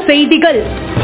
செய்திகள்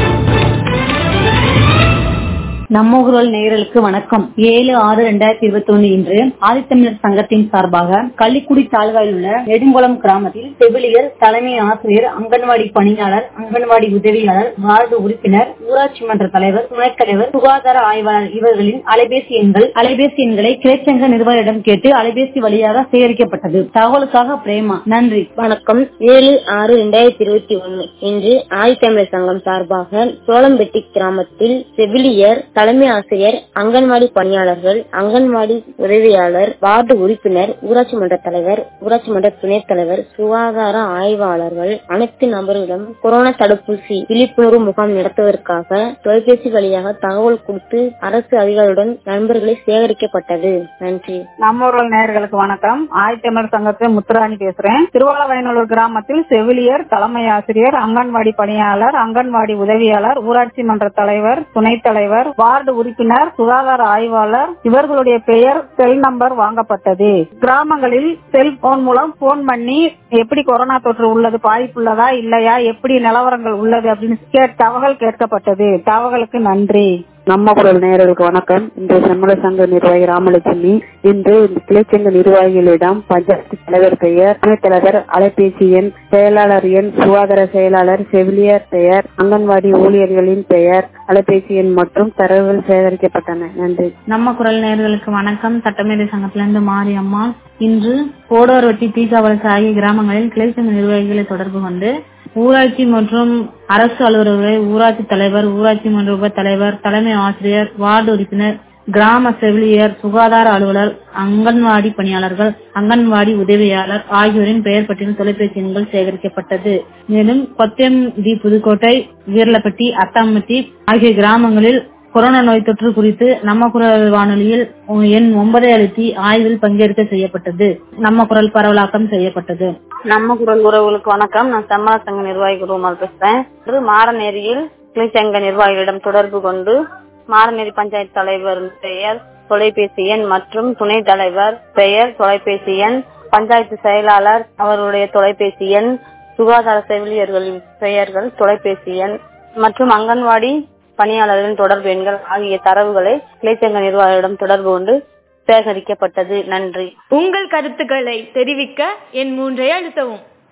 நம்ம குரல் நேயர்களுக்கு வணக்கம் ஏழு ஆறு ரெண்டாயிரத்தி இருபத்தி ஒண்ணு இன்று ஆதித்தமிழர் சங்கத்தின் சார்பாக கள்ளிக்குடி தாழ்வாயில் உள்ள நெடுங்குளம் கிராமத்தில் செவிலியர் தலைமை ஆசிரியர் அங்கன்வாடி பணியாளர் அங்கன்வாடி உதவியாளர் வார்டு உறுப்பினர் ஊராட்சி மன்ற தலைவர் துணைத் தலைவர் சுகாதார ஆய்வாளர் இவர்களின் அலைபேசி எண்கள் அலைபேசி எண்களை கிளைச்சங்க நிர்வாகியிடம் கேட்டு அலைபேசி வழியாக சேகரிக்கப்பட்டது தகவலுக்காக பிரேமா நன்றி வணக்கம் ஏழு ஆறு ரெண்டாயிரத்தி இருபத்தி ஒன்னு இன்று ஆதித்தமிழர் சங்கம் சார்பாக சோளம்பெட்டி கிராமத்தில் செவிலியர் தலைமை ஆசிரியர் அங்கன்வாடி பணியாளர்கள் அங்கன்வாடி உதவியாளர் வார்டு உறுப்பினர் ஊராட்சி மன்ற தலைவர் ஊராட்சி மன்ற துணைத் தலைவர் சுகாதார ஆய்வாளர்கள் அனைத்து நபர்களிடம் கொரோனா தடுப்பூசி விழிப்புணர்வு முகாம் நடத்துவதற்காக தொலைபேசி வழியாக தகவல் கொடுத்து அரசு அதிகாரியுடன் நண்பர்களை சேகரிக்கப்பட்டது நன்றி நம்ம ஊரல் நேயர்களுக்கு வணக்கம் ஆயத்தமிழர் சங்கத்து முத்துராணி பேசுறேன் திருவாலவயநல்லூர் கிராமத்தில் செவிலியர் தலைமை ஆசிரியர் அங்கன்வாடி பணியாளர் அங்கன்வாடி உதவியாளர் ஊராட்சி மன்ற தலைவர் துணைத் தலைவர் வார்டு உறுப்பினர் சுகாதார ஆய்வாளர் இவர்களுடைய பெயர் செல் நம்பர் வாங்கப்பட்டது கிராமங்களில் செல்போன் மூலம் போன் பண்ணி எப்படி கொரோனா தொற்று உள்ளது பாதிப்புள்ளதா இல்லையா எப்படி நிலவரங்கள் உள்ளது அப்படின்னு கே- தகவல் கேட்கப்பட்டது தகவலுக்கு நன்றி நம்ம குரல் நேயர்களுக்கு வணக்கம் இன்று செம்மல சங்க நிர்வாகி ராமலட்சுமி இன்று கிளைச்சங்க நிர்வாகிகளிடம் பஞ்சாயத்து தலைவர் பெயர் துணைத் தலைவர் அலைபேசி எண் செயலாளர் எண் சுகாதார செயலாளர் செவிலியர் பெயர் அங்கன்வாடி ஊழியர்களின் பெயர் அலைபேசி எண் மற்றும் தரவுகள் சேகரிக்கப்பட்டன நன்றி நம்ம குரல் நேயர்களுக்கு வணக்கம் சட்டமேதை சங்கத்திலிருந்து மாரியம்மா இன்று கோடோர்வட்டி தீக்காவலசு ஆகிய கிராமங்களில் கிளைச்சங்க நிர்வாகிகளை தொடர்பு கொண்டு ஊராட்சி மற்றும் அரசு அலுவலர்களை ஊராட்சி தலைவர் ஊராட்சி மன்ற உப தலைவர் தலைமை ஆசிரியர் வார்டு உறுப்பினர் கிராம செவிலியர் சுகாதார அலுவலர் அங்கன்வாடி பணியாளர்கள் அங்கன்வாடி உதவியாளர் ஆகியோரின் பெயர் பட்டியல் தொலைபேசி எண்கள் சேகரிக்கப்பட்டது மேலும் கொத்தியம்டி புதுக்கோட்டை வீரலப்பட்டி அத்தாம்பட்டி ஆகிய கிராமங்களில் கொரோனா நோய் தொற்று குறித்து நம்ம குரல் வானொலியில் எண் ஒன்பதை அழுத்தி ஆய்வில் பங்கேற்க செய்யப்பட்டது நம்ம குரல் பரவலாக்கம் செய்யப்பட்டது நம்ம குரல் உறவுகளுக்கு வணக்கம் நான் செம்மல சங்க நிர்வாகி குருமால் பேசுறேன் இன்று மாரநேரியில் கிளைச்சங்க நிர்வாகிகளிடம் தொடர்பு கொண்டு மாரநேரி பஞ்சாயத்து தலைவர் பெயர் தொலைபேசி எண் மற்றும் துணைத் தலைவர் பெயர் தொலைபேசி எண் பஞ்சாயத்து செயலாளர் அவருடைய தொலைபேசி எண் சுகாதார செவிலியர்களின் பெயர்கள் தொலைபேசி எண் மற்றும் அங்கன்வாடி பணியாளர்களின் தொடர்பு எண்கள் ஆகிய தரவுகளை கிளைச்சங்க நிர்வாகிகளிடம் தொடர்பு கொண்டு சேகரிக்கப்பட்டது நன்றி உங்கள் கருத்துக்களை தெரிவிக்க என் மூன்றை அழுத்தவும்